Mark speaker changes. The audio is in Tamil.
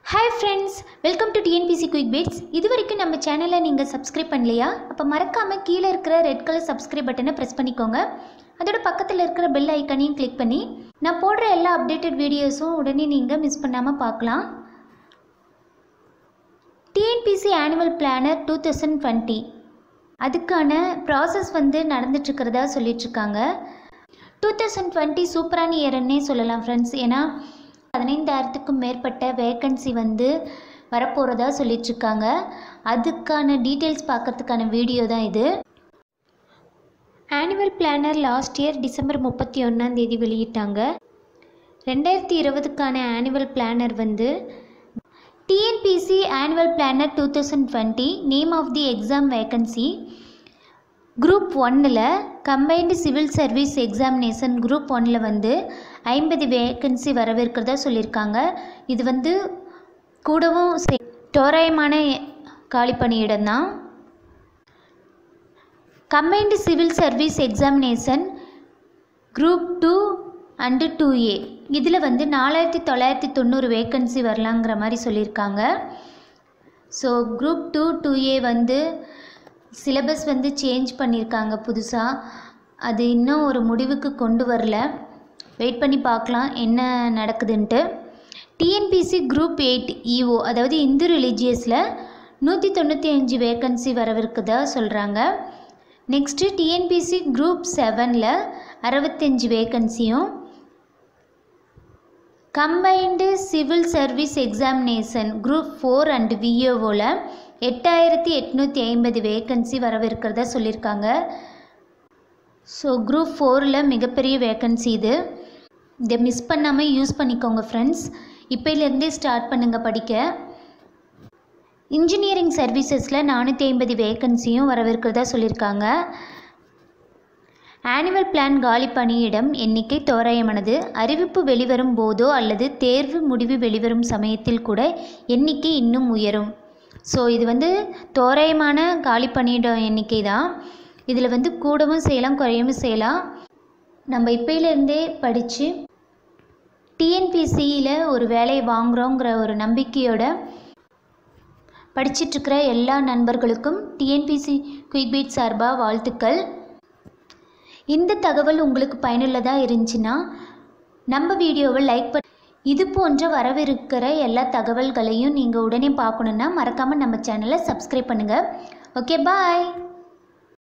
Speaker 1: hi friends welcome to TNPSC quick beats இது வரைக்கும் நம்ம சேனலை நீங்கள் சப்ஸ்கிரைப் பண்ணலையா அப்போ மறக்காமல் கீழே இருக்கிற ரெட் கலர் சப்ஸ்கிரைப் பட்டனை ப்ரெஸ் பண்ணிக்கோங்க அதோட பக்கத்தில் இருக்கிற பெல் ஐக்கனையும் கிளிக் பண்ணி நான் போடுற எல்லா அப்டேட்டட் வீடியோஸும் உடனே நீங்கள் மிஸ் பண்ணாமல் பார்க்கலாம் TNPSC annual planner two thousand twenty அதுக்கான ப்ராசஸ் வந்து நடந்துட்டுருக்கிறதா சொல்லிட்டுருக்காங்க டூ தௌசண்ட் டுவெண்ட்டி சூப்பரான இயர்னே சொல்லலாம் ஃப்ரெண்ட்ஸ் ஏன்னா பதினைந்தாயிரத்துக்கும் மேற்பட்ட வேக்கன்சி வந்து வரப்போகிறதா சொல்லிட்டுருக்காங்க அதுக்கான டீட்டெயில்ஸ் பார்க்கறதுக்கான வீடியோ தான் இது annual planner last year December முப்பத்தி ஒன்றாம் தேதி வெளியிட்டாங்க ரெண்டாயிரத்தி இருபதுக்கான ஆனுவல் பிளானர் வந்து TNPSC annual planner two thousand twenty name of the exam vacancy group ஒன்னில் combined civil service examination group ஒன்னில் வந்து ஐம்பது வேக்கன்சி வரவிருக்கிறதா சொல்லியிருக்காங்க இது வந்து கூடவும் சே- தோராயமான காலி பணியிடம் தான் combined civil service examination group two and two A இதில் வந்து நாலாயிரத்தி தொள்ளாயிரத்தி தொண்ணூறு வேக்கன்சி வரலாங்கிற மாதிரி சொல்லியிருக்காங்க so group two two A வந்து சிலபஸ் வந்து சேஞ்ச் பண்ணியிருக்காங்க புதுசாக அது இன்னும் ஒரு முடிவுக்கு கொண்டு வரல வெயிட் பண்ணி பார்க்கலாம் என்ன நடக்குதுன்ட்டு டிஎன்பிசி குரூப் எயிட் இஓ அதாவது இந்து ரிலீஜியஸில் நூற்றி தொண்ணூற்றி அஞ்சு வேக்கன்சி வரவிருக்குதா சொல்கிறாங்க நெக்ஸ்ட்டு டிஎன்பிசி குரூப் செவனில் அறுபத்தஞ்சு வேக்கன்சியும் combined civil service examination group four and விஏஓவில் எட்டாயிரத்தி எட்நூற்றி ஐம்பது வேக்கன்சி வரவிருக்கிறதா சொல்லியிருக்காங்க ஸோ குரூப் ஃபோரில் மிகப்பெரிய வேக்கன்சி இது இதை மிஸ் பண்ணாமல் யூஸ் பண்ணிக்கோங்க ஃப்ரெண்ட்ஸ் இப்போலேருந்தே ஸ்டார்ட் பண்ணுங்கள் படிக்க இன்ஜினியரிங் சர்வீசஸில் நானூற்றி ஐம்பது வேக்கன்சியும் வரவிருக்கிறதா சொல்லியிருக்காங்க ஆனுவல் பிளான் காலி பணியிடம் எண்ணிக்கை தோராயமானது அறிவிப்பு வெளிவரும் போதோ அல்லது தேர்வு முடிவு வெளிவரும் சமயத்தில் கூட எண்ணிக்கை இன்னும் உயரும் ஸோ இது வந்து தோராயமான காலி பணியிடம் எண்ணிக்கை தான் இதில் வந்து கூடவும் செய்யலாம் குறையவும் செய்யலாம் நம்ம இப்போலேருந்தே படித்து டிஎன்பிசியில் ஒரு வேலையை வாங்குகிறோங்கிற ஒரு நம்பிக்கையோட படிச்சிட்ருக்கிற எல்லா நண்பர்களுக்கும் டிஎன்பிசி குயிக் பீட் சார்பாக வாழ்த்துக்கள் இந்த தகவல் உங்களுக்கு பயனுள்ளதாக இருந்துச்சுன்னா நம்ம வீடியோவை லைக் பண்ண இது போன்ற வரவிருக்கிற எல்லா தகவல்களையும் நீங்கள் உடனே பார்க்கணுன்னா மறக்காமல் நம்ம சேனலை சப்ஸ்கிரைப் பண்ணுங்கள் ஓகே பாய்